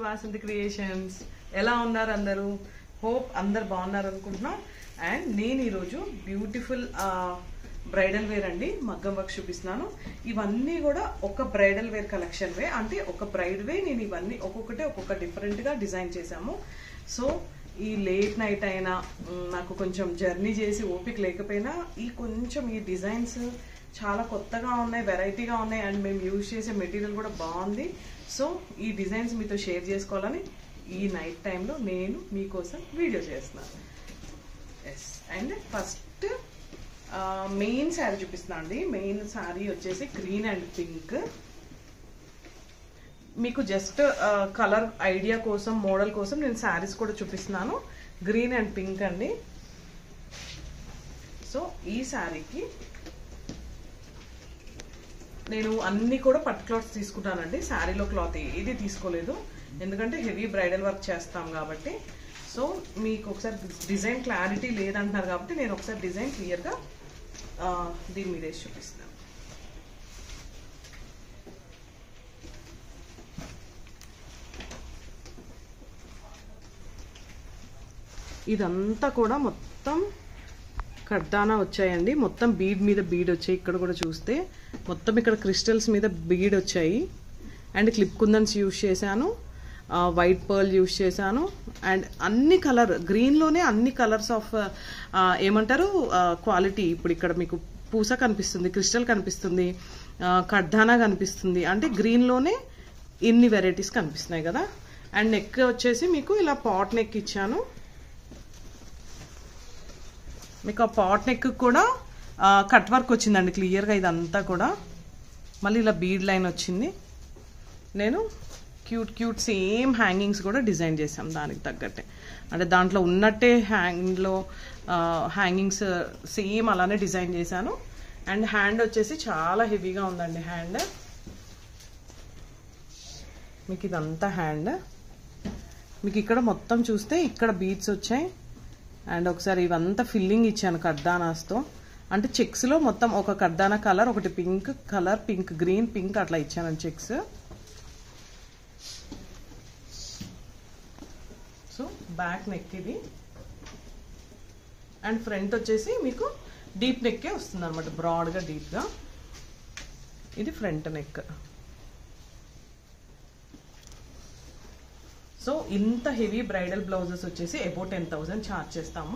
Vasanthi creations ఎలా ఉన్నారు అందరూ హోప్ అందరు బాగున్నారు అనుకుంటున్నాం అండ్ నేను ఈరోజు బ్యూటిఫుల్ బ్రైడల్ వేర్ అండి మగ్గం వర్క్ చూపిస్తున్నాను ఇవన్నీ కూడా ఒక బ్రైడల్ వేర్ కలెక్షన్ వే అంటే ఒక బ్రైడ్ వే నేను ఇవన్నీ ఒక్కొక్కటే ఒక్కొక్క డిఫరెంట్గా డిజైన్ చేశాము సో ఈ లేట్ నైట్ అయినా మ్, నాకు కొంచెం జర్నీ చేసి ఓపిక లేకపోయినా ఈ కొంచెం ఈ డిజైన్స్ చాలా కొత్తగా ఉన్నాయి వెరైటీగా ఉన్నాయి అండ్ మేము యూజ్ చేసే మెటీరియల్ కూడా బాగుంది సో ఈ డిజైన్స్ మీతో షేర్ చేసుకోవాలని ఈ నైట్ టైంలో నేను మీకోసం వీడియో చేస్తున్నాను yes and first main sari చూపిస్తున్నా అండి మెయిన్ శారీ వచ్చేసి గ్రీన్ అండ్ పింక్ మీకు జస్ట్ కలర్ ఐడియా కోసం మోడల్ కోసం నేను శారీస్ కూడా చూపిస్తున్నాను గ్రీన్ అండ్ పింక్ అండి సో ఈ శారీకి నేను అన్ని కూడా పట్టు క్లాత్స్ తీసుకుంటానండి శారీలో క్లాత్ ఏది తీసుకోలేదు ఎందుకంటే హెవీ బ్రైడల్ వర్క్ చేస్తాం కాబట్టి సో మీకు ఒకసారి డిజైన్ క్లారిటీ లేదంటున్నారు కాబట్టి నేను ఒకసారి డిజైన్ క్లియర్గా దీని మీద వేసి చూపిస్తాను ఇదంతా కూడా మొత్తం కడ్దానా వచ్చాయండి మొత్తం బీడ్ మీద బీడ్ వచ్చాయి ఇక్కడ కూడా చూస్తే మొత్తం ఇక్కడ క్రిస్టల్స్ మీద బీడ్ వచ్చాయి అండ్ క్లిప్ కుందన్స్ యూజ్ చేశాను వైట్ పర్ల్ యూజ్ చేశాను అండ్ అన్ని కలర్ గ్రీన్లోనే అన్ని కలర్స్ ఆఫ్ ఏమంటారు క్వాలిటీ ఇప్పుడు ఇక్కడ మీకు పూస కనిపిస్తుంది క్రిస్టల్ కనిపిస్తుంది కడ్దానా కనిపిస్తుంది అంటే గ్రీన్లోనే ఇన్ని వెరైటీస్ కనిపిస్తున్నాయి కదా అండ్ నెక్ వచ్చేసి మీకు ఇలా పాట్ నెక్ ఇచ్చాను మీకు ఆ పాట్ నెక్ కూడా కట్ వర్క్ వచ్చిందండి క్లియర్గా ఇదంతా కూడా మళ్ళీ ఇలా బీడ్ లైన్ వచ్చింది నేను క్యూట్ క్యూట్ సేమ్ హ్యాంగింగ్స్ కూడా డిజైన్ చేసాం దానికి తగ్గట్టే అంటే దాంట్లో ఉన్నట్టే హ్యాంగ్లో హ్యాంగింగ్స్ సేమ్ అలానే డిజైన్ చేశాను అండ్ హ్యాండ్ వచ్చేసి చాలా హెవీగా ఉందండి హ్యాండ్ మీకు ఇదంతా హ్యాండ్ మీకు ఇక్కడ మొత్తం చూస్తే ఇక్కడ బీట్స్ వచ్చాయి అండ్ ఒకసారి ఇవంతా ఫిల్లింగ్ ఇచ్చాను కర్దానాస్తో అంటే చెక్స్లో మొత్తం ఒక కర్దానా కలర్ ఒకటి pink colour pink green pink అట్లా ఇచ్చాను చెక్స్ సో బ్యాక్ నెక్ ఇది అండ్ ఫ్రంట్ వచ్చేసి మీకు డీప్ నెక్కే వస్తుంది అనమాట బ్రాడ్గా డీప్గా ఇది ఫ్రంట్ నెక్ సో ఇంత హెవీ బ్రైడల్ బ్లౌజెస్ వచ్చేసి అబౌట్ టెన్ థౌసండ్ ఛార్జ్ చేస్తాము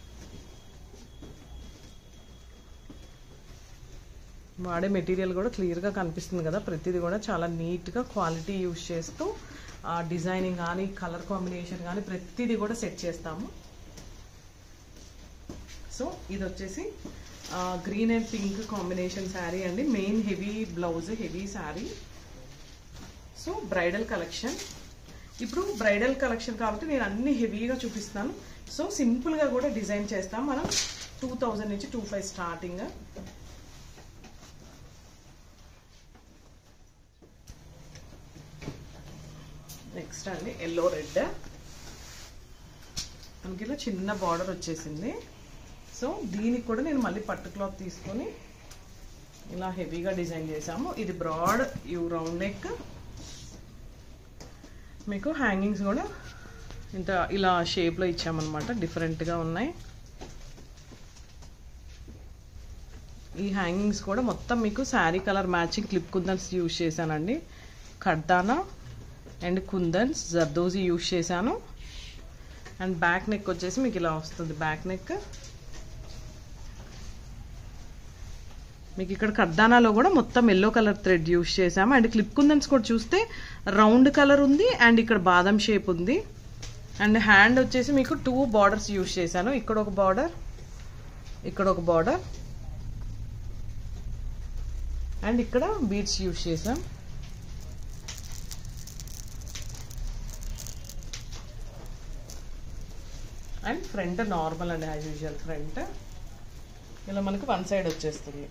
వాడే మెటీరియల్ కూడా క్లియర్గా కనిపిస్తుంది కదా ప్రతిదీ కూడా చాలా నీట్గా క్వాలిటీ యూజ్ చేస్తూ ఆ డిజైనింగ్ కానీ కలర్ కాంబినేషన్ కానీ ప్రతిదీ కూడా సెట్ చేస్తాము సో ఇది వచ్చేసి green and pink combination sari అండి main heavy blouse heavy sari so bridal collection ఇప్పుడు బ్రైడల్ కలెక్షన్ కాబట్టి నేను అన్ని హెవీగా చూపిస్తాను సో సింపుల్గా కూడా డిజైన్ చేస్తాం మనం టూ థౌజండ్ నుంచి టూ ఫైవ్ స్టార్టింగ్ నెక్స్ట్ అండి ఎల్లో రెడ్ మనకి ఇలా చిన్న బార్డర్ వచ్చేసింది సో దీనికి కూడా నేను మళ్ళీ పట్టు క్లాత్ తీసుకొని ఇలా హెవీగా డిజైన్ చేసాము ఇది బ్రాడ్ యూ రౌండ్ నెక్ మీకు హ్యాంగింగ్స్ కూడా ఇంత ఇలా షేప్లో ఇచ్చామన్నమాట డిఫరెంట్గా ఉన్నాయి ఈ హ్యాంగింగ్స్ కూడా మొత్తం మీకు sari colour matching clip kundans use చేశానండి కడ్దానా అండ్ కుందన్స్ జర్దోజీ యూజ్ చేశాను అండ్ బ్యాక్ నెక్ వచ్చేసి మీకు ఇలా వస్తుంది బ్యాక్ నెక్ మీకు ఇక్కడ కర్దానాలో కూడా మొత్తం ఎల్లో కలర్ థ్రెడ్ యూజ్ చేసాము అండ్ క్లిప్ కుందన్స్ కూడా చూస్తే రౌండ్ కలర్ ఉంది అండ్ ఇక్కడ బాదం షేప్ ఉంది అండ్ హ్యాండ్ వచ్చేసి మీకు టూ బార్డర్స్ యూజ్ చేశాను ఇక్కడ ఒక బార్డర్ ఇక్కడ ఒక బార్డర్ అండ్ ఇక్కడ బీడ్స్ యూజ్ చేసాం అండ్ ఫ్రంట్ నార్మల్ అండి యాజ్ యూజువల్ ఫ్రంట్ ఇలా మనకి వన్ సైడ్ వచ్చేస్తుంది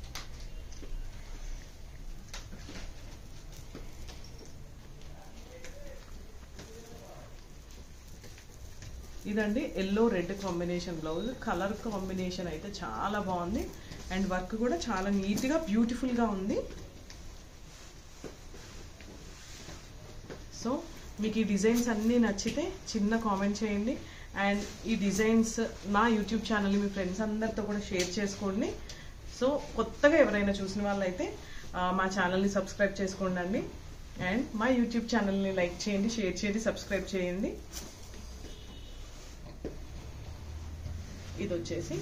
ఇదండి yellow red combination blouse colour combination అయితే చాలా బాగుంది అండ్ వర్క్ కూడా చాలా నీట్గా బ్యూటిఫుల్గా ఉంది సో మీకు ఈ డిజైన్స్ అన్నీ నచ్చితే చిన్న కామెంట్ చేయండి అండ్ ఈ డిజైన్స్ నా యూట్యూబ్ ఛానల్ని మీ ఫ్రెండ్స్ అందరితో కూడా షేర్ చేసుకోండి సో కొత్తగా ఎవరైనా చూసిన వాళ్ళైతే ఆ, మా ఛానల్ని సబ్స్క్రైబ్ చేసుకోండి అండి అండ్ మా యూట్యూబ్ ఛానల్ని లైక్ చేయండి షేర్ చేయండి సబ్స్క్రైబ్ చేయండి ఇది వచ్చేసి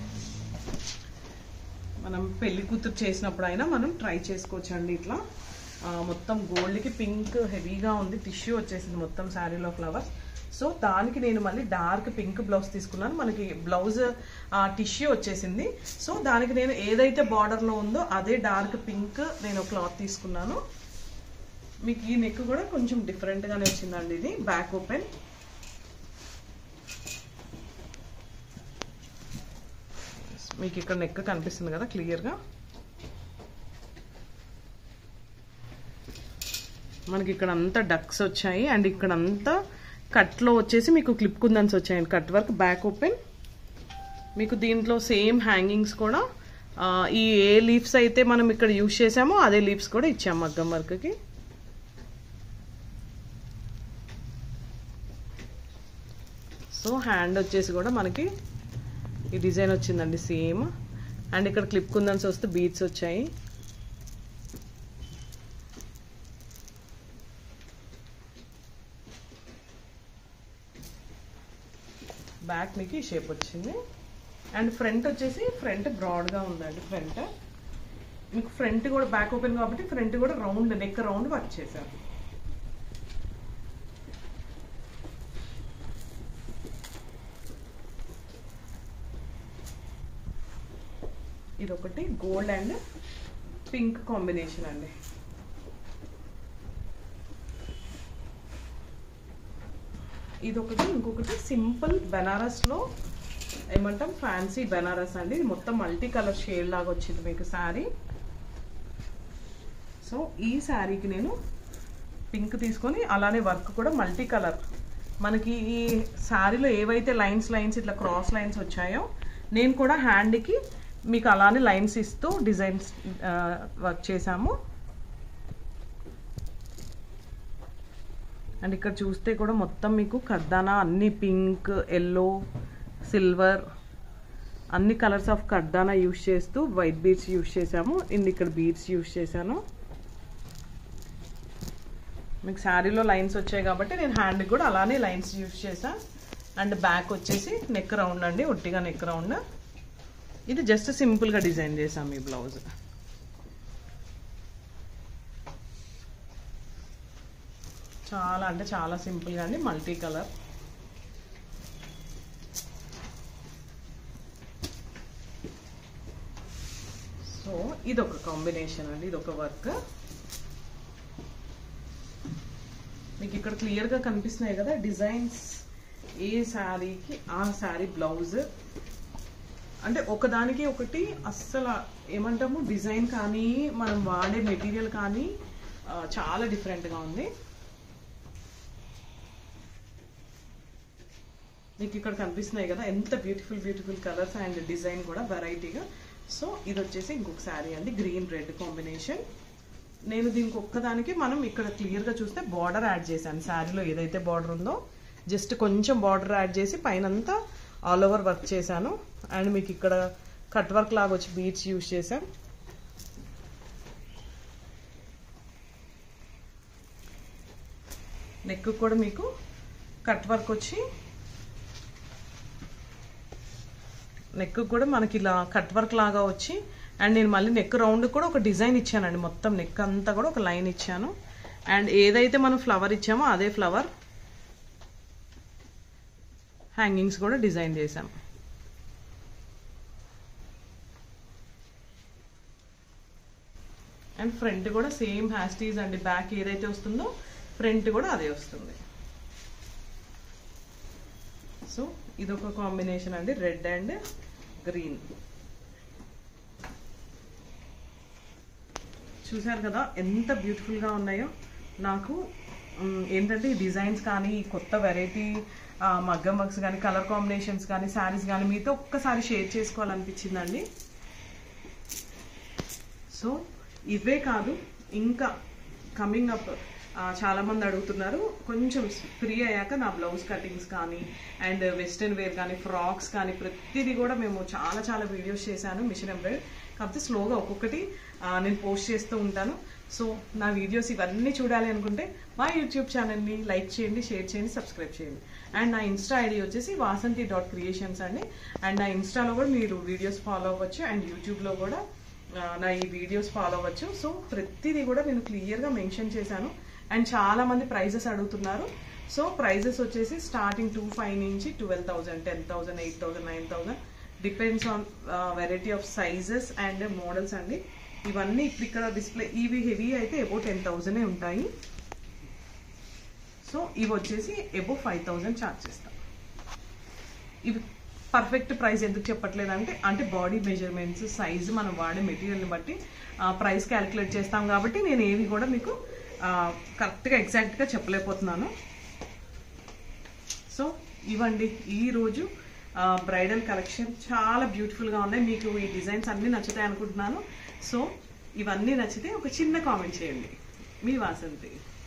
మనం పెళ్లి కూతురు చేసినప్పుడు అయినా మనం ట్రై చేసుకోవచ్చు అండి ఇట్లా ఆ, మొత్తం గోల్డ్కి పింక్ హెవీగా ఉంది టిష్యూ వచ్చేసింది మొత్తం శారీలో ఫ్లవర్స్ సో దానికి నేను మళ్ళీ డార్క్ పింక్ బ్లౌజ్ తీసుకున్నాను మనకి బ్లౌజ్ టిష్యూ వచ్చేసింది సో దానికి నేను ఏదైతే బార్డర్లో ఉందో అదే డార్క్ పింక్ నేను క్లాత్ తీసుకున్నాను మీకు ఈ నెక్ కూడా కొంచెం డిఫరెంట్గానే వచ్చిందండి ఇది బ్యాక్ ఓపెన్ మీకు ఇక్కడ నెక్ కనిపిస్తుంది కదా క్లియర్గా మనకి ఇక్కడ అంతా డక్స్ వచ్చాయి అండ్ ఇక్కడ అంతా కట్లో వచ్చేసి మీకు క్లిప్ కుందన్స్ వచ్చాయండి కట్ వర్క్ బ్యాక్ ఓపెన్ మీకు దీంట్లో సేమ్ హ్యాంగింగ్స్ కూడా ఆ, ఈ ఏ లీవ్స్ అయితే మనం ఇక్కడ యూజ్ చేసామో అదే లీవ్స్ కూడా ఇచ్చాము మగ్గం వర్క్కి సో హ్యాండ్ వచ్చేసి కూడా మనకి ఈ డిజైన్ వచ్చిందండి సేమ్ అండ్ ఇక్కడ క్లిప్ కుందన్స్ వస్తే బీట్స్ వచ్చాయి బ్యాక్ మీకు ఈ షేప్ వచ్చింది అండ్ ఫ్రంట్ వచ్చేసి ఫ్రంట్ బ్రాడ్గా ఉందండి ఫ్రంట్ మీకు ఫ్రంట్ కూడా బ్యాక్ ఓపెన్ కాబట్టి ఫ్రంట్ కూడా రౌండ్ నెక్ రౌండ్ వర్క్ చేశారు ఇది ఒకటి గోల్డ్ అండ్ పింక్ కాంబినేషన్ అండి ఇది ఒకటి ఇంకొకటి సింపుల్ బెనారస్లో ఏమంటాం ఫ్యాన్సీ బెనారస్ అండి ఇది మొత్తం మల్టీ కలర్ షేడ్ లాగా వచ్చింది మీకు శారీ సో ఈ శారీకి నేను పింక్ తీసుకొని అలానే వర్క్ కూడా మల్టీ కలర్ మనకి ఈ శారీలో ఏవైతే లైన్స్ లైన్స్ ఇట్లా క్రాస్ లైన్స్ వచ్చాయో నేను కూడా హ్యాండ్కి మీకు అలానే లైన్స్ ఇస్తూ డిజైన్స్ వర్క్ చేశాము అండ్ ఇక్కడ చూస్తే కూడా మొత్తం మీకు కర్దానా అన్ని పింక్ ఎల్లో సిల్వర్ అన్ని కలర్స్ ఆఫ్ కర్దానా యూస్ చేస్తూ వైట్ బీడ్స్ యూస్ చేసాము ఇండ్ ఇక్కడ బీడ్స్ యూస్ చేశాను మీకు శారీలో లైన్స్ వచ్చాయి కాబట్టి నేను హ్యాండ్కి కూడా అలానే లైన్స్ యూస్ చేసా అండ్ బ్యాక్ వచ్చేసి నెక్ రౌండ్ అండి ఒట్టిగా నెక్ రౌండ్ ఇది జస్ట్ సింపుల్గా డిజైన్ చేసాం ఈ బ్లౌజ్ చాలా అంటే చాలా సింపుల్గా అండి మల్టీ కలర్ సో ఇది ఒక కాంబినేషన్ అండి ఇది ఒక వర్క్ మీకు ఇక్కడ క్లియర్గా కనిపిస్తున్నాయి కదా డిజైన్స్ ఏ శారీకి ఆ శారీ బ్లౌజ్ అంటే ఒకదానికి ఒకటి అస్సలు ఏమంటాము డిజైన్ కానీ మనం వాడే మెటీరియల్ కానీ ఆ, చాలా డిఫరెంట్గా ఉంది మీకు ఇక్కడ కనిపిస్తున్నాయి కదా ఎంత beautiful beautiful colours and design కూడా వెరైటీగా సో ఇది వచ్చేసి ఇంకొక శారీ అండి గ్రీన్ రెడ్ కాంబినేషన్ నేను దీనికి ఒక్కదానికి మనం ఇక్కడ క్లియర్గా చూస్తే బార్డర్ యాడ్ చేశాను శారీలో ఏదైతే బార్డర్ ఉందో జస్ట్ కొంచెం బార్డర్ యాడ్ చేసి పైనంతా ఆల్ ఓవర్ వర్క్ చేశాను అండ్ మీకు ఇక్కడ కట్ వర్క్ లాగా వచ్చి బీట్స్ యూజ్ చేశాం నెక్ కూడా మీకు కట్ వర్క్ వచ్చి నెక్ కూడా మనకి ఇలా కట్ వర్క్ లాగా వచ్చి అండ్ నేను మళ్ళీ నెక్ రౌండ్ కూడా ఒక డిజైన్ ఇచ్చానండి మొత్తం నెక్ అంతా కూడా ఒక లైన్ ఇచ్చాను అండ్ ఏదైతే మనం ఫ్లవర్ ఇచ్చామో అదే ఫ్లవర్ హ్యాంగింగ్స్ కూడా డిజైన్ చేసాం అండ్ ఫ్రంట్ కూడా సేమ్ హ్యాస్టీస్ అండి బ్యాక్ ఏదైతే వస్తుందో ఫ్రంట్ కూడా అదే వస్తుంది సో ఇదొక కాంబినేషన్ అండి రెడ్ అండ్ గ్రీన్ చూశారు కదా ఎంత బ్యూటిఫుల్గా ఉన్నాయో నాకు మ్, ఏంటంటే ఈ డిజైన్స్ కానీ ఈ కొత్త వెరైటీ మగ్గం వర్క్స్ కానీ కలర్ కాంబినేషన్స్ కానీ శారీస్ కానీ మీతో ఒక్కసారి షేర్ చేసుకోవాలనిపించిందండి సో ఇవే కాదు ఇంకా కమింగ్ అప్ ఆ, చాలా మంది అడుగుతున్నారు కొంచెం ఫ్రీ అయ్యాక నా బ్లౌజ్ కటింగ్స్ కానీ అండ్ వెస్ట్రన్ వేర్ కానీ ఫ్రాక్స్ కానీ ప్రతిదీ కూడా మేము చాలా చాలా వీడియోస్ చేశాను మిషన్ ఎంబ్రాయిడ్ కాకపోతే స్లోగా ఒక్కొక్కటి ఆ, నేను పోస్ట్ చేస్తూ ఉంటాను సో నా వీడియోస్ ఇవన్నీ చూడాలి అనుకుంటే మా యూట్యూబ్ ఛానల్ని లైక్ చేయండి షేర్ చేయండి సబ్స్క్రైబ్ చేయండి అండ్ నా ఇన్స్టా ఐడి వచ్చేసి వాసంతి డాట్ క్రియేషన్స్ అండి అండ్ నా ఇన్స్టాలో కూడా మీరు వీడియోస్ ఫాలో అవ్వచ్చు అండ్ యూట్యూబ్లో కూడా ఆ, నా ఈ వీడియోస్ ఫాలో అవ్వచ్చు సో ప్రతిదీ కూడా నేను క్లియర్గా మెన్షన్ చేశాను అండ్ చాలా మంది ప్రైజెస్ అడుగుతున్నారు సో ప్రైజెస్ వచ్చేసి స్టార్టింగ్ టూ ఫైవ్ నుంచి twelve thousand ten thousand eight thousand nine thousand depends on variety of sizes and models అండి ఇవన్నీ ఇప్పుడు ఇక్కడ డిస్ప్లే ఇవి హెవీ అయితే ఎబో టెన్ థౌసండే ఉంటాయి సో ఇవి వచ్చేసి ఎబో ఫైవ్ థౌసండ్ ఛార్జ్ చేస్తాం ఇవి పర్ఫెక్ట్ ప్రైస్ ఎందుకు చెప్పట్లేదు అంటే అంటే బాడీ మెజర్మెంట్స్ సైజ్ మనం వాడే మెటీరియల్ని బట్టి ప్రైస్ క్యాలిక్యులేట్ చేస్తాం కాబట్టి నేను ఏవి కూడా మీకు కరెక్ట్గా ఎగ్జాక్ట్గా చెప్పలేకపోతున్నాను సో ఇవ్వండి ఈరోజు బ్రైడల్ కలెక్షన్ చాలా బ్యూటిఫుల్గా ఉన్నాయి మీకు ఈ డిజైన్స్ అన్నీ నచ్చుతాయి అనుకుంటున్నాను సో ఇవన్నీ నచ్చితే ఒక చిన్న కామెంట్ చేయండి మీ వాసంతి